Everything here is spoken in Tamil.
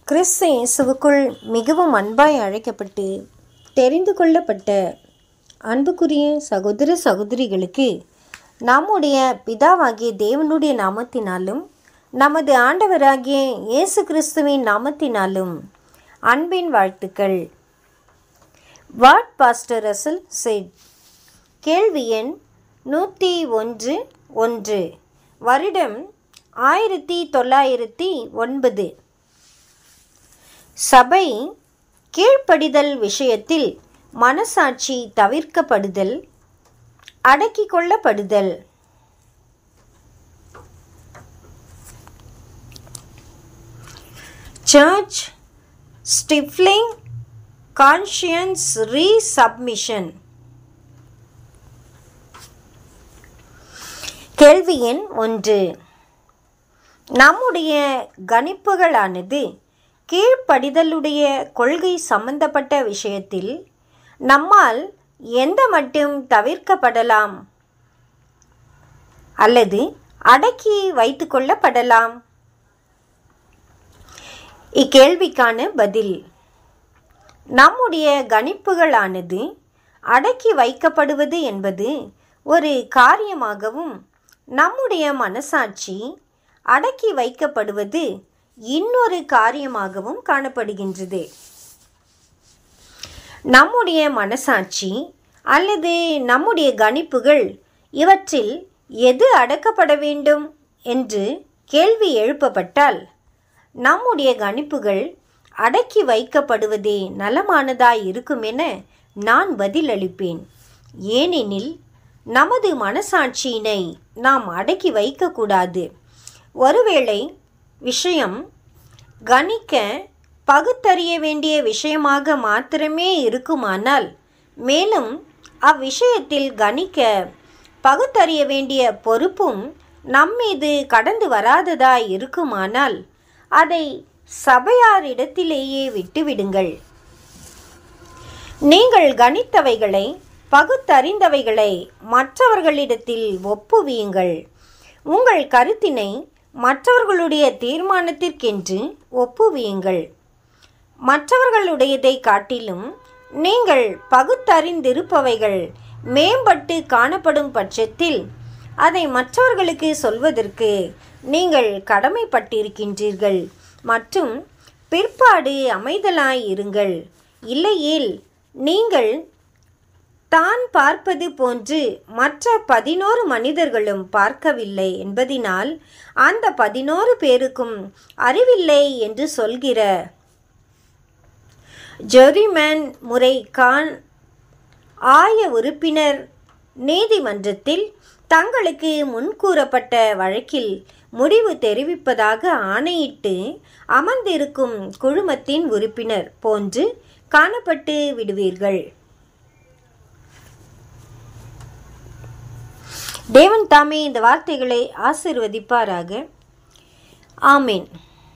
கிறிஸ்து இயேசுவுக்குள் மிகவும் அன்பாய் அழைக்கப்பட்டு தெரிந்து கொள்ளப்பட்ட அன்புக்குரிய சகோதர சகோதரிகளுக்கு நம்முடைய பிதாவாகிய தேவனுடைய நாமத்தினாலும் நமது ஆண்டவராகிய இயேசு கிறிஸ்துவின் நாமத்தினாலும் அன்பின் வாழ்த்துக்கள் வாட் பாஸ்டர் ரசல் செட் கேள்வி எண் நூற்றி ஒன்று ஒன்று வருடம் ஆயிரத்தி தொள்ளாயிரத்தி ஒன்பது சபை கீழ்ப்படிதல் விஷயத்தில் மனசாட்சி தவிர்க்கப்படுதல் அடக்கிக் கொள்ளப்படுதல் சர்ச் ஸ்டிஃப்லிங் கான்ஷியன்ஸ் ரீசப்மிஷன் கேள்வி எண் ஒன்று நம்முடைய கணிப்புகளானது கீழ்ப்படிதலுடைய கொள்கை சம்பந்தப்பட்ட விஷயத்தில் நம்மால் எந்த மட்டும் தவிர்க்கப்படலாம் அல்லது அடக்கி வைத்து கொள்ளப்படலாம் இக்கேள்விக்கான பதில் நம்முடைய கணிப்புகளானது அடக்கி வைக்கப்படுவது என்பது ஒரு காரியமாகவும் நம்முடைய மனசாட்சி அடக்கி வைக்கப்படுவது இன்னொரு காரியமாகவும் காணப்படுகின்றது நம்முடைய மனசாட்சி அல்லது நம்முடைய கணிப்புகள் இவற்றில் எது அடக்கப்பட வேண்டும் என்று கேள்வி எழுப்பப்பட்டால் நம்முடைய கணிப்புகள் அடக்கி வைக்கப்படுவதே நலமானதாய் இருக்கும் என நான் பதிலளிப்பேன் ஏனெனில் நமது மனசாட்சியினை நாம் அடக்கி வைக்கக்கூடாது ஒருவேளை விஷயம் கணிக்க பகுத்தறிய வேண்டிய விஷயமாக மாத்திரமே இருக்குமானால் மேலும் அவ்விஷயத்தில் கணிக்க பகுத்தறிய வேண்டிய பொறுப்பும் நம்மீது கடந்து வராததாய் இருக்குமானால் அதை சபையாரிடத்திலேயே விட்டுவிடுங்கள் நீங்கள் கணித்தவைகளை பகுத்தறிந்தவைகளை மற்றவர்களிடத்தில் ஒப்புவியுங்கள் உங்கள் கருத்தினை மற்றவர்களுடைய தீர்மானத்திற்கென்று ஒப்புவியுங்கள் மற்றவர்களுடையதை காட்டிலும் நீங்கள் பகுத்தறிந்திருப்பவைகள் மேம்பட்டு காணப்படும் பட்சத்தில் அதை மற்றவர்களுக்கு சொல்வதற்கு நீங்கள் கடமைப்பட்டிருக்கின்றீர்கள் மற்றும் பிற்பாடு அமைதலாய் இருங்கள் இல்லையேல் நீங்கள் தான் பார்ப்பது போன்று மற்ற பதினோரு மனிதர்களும் பார்க்கவில்லை என்பதினால் அந்த பதினோரு பேருக்கும் அறிவில்லை என்று சொல்கிற ஜெரிமேன் முறை கான் ஆய உறுப்பினர் நீதிமன்றத்தில் தங்களுக்கு முன்கூறப்பட்ட வழக்கில் முடிவு தெரிவிப்பதாக ஆணையிட்டு அமர்ந்திருக்கும் குழுமத்தின் உறுப்பினர் போன்று காணப்பட்டு விடுவீர்கள் தேவன் தாமே இந்த வார்த்தைகளை ஆசிர்வதிப்பாராக ஆமேன்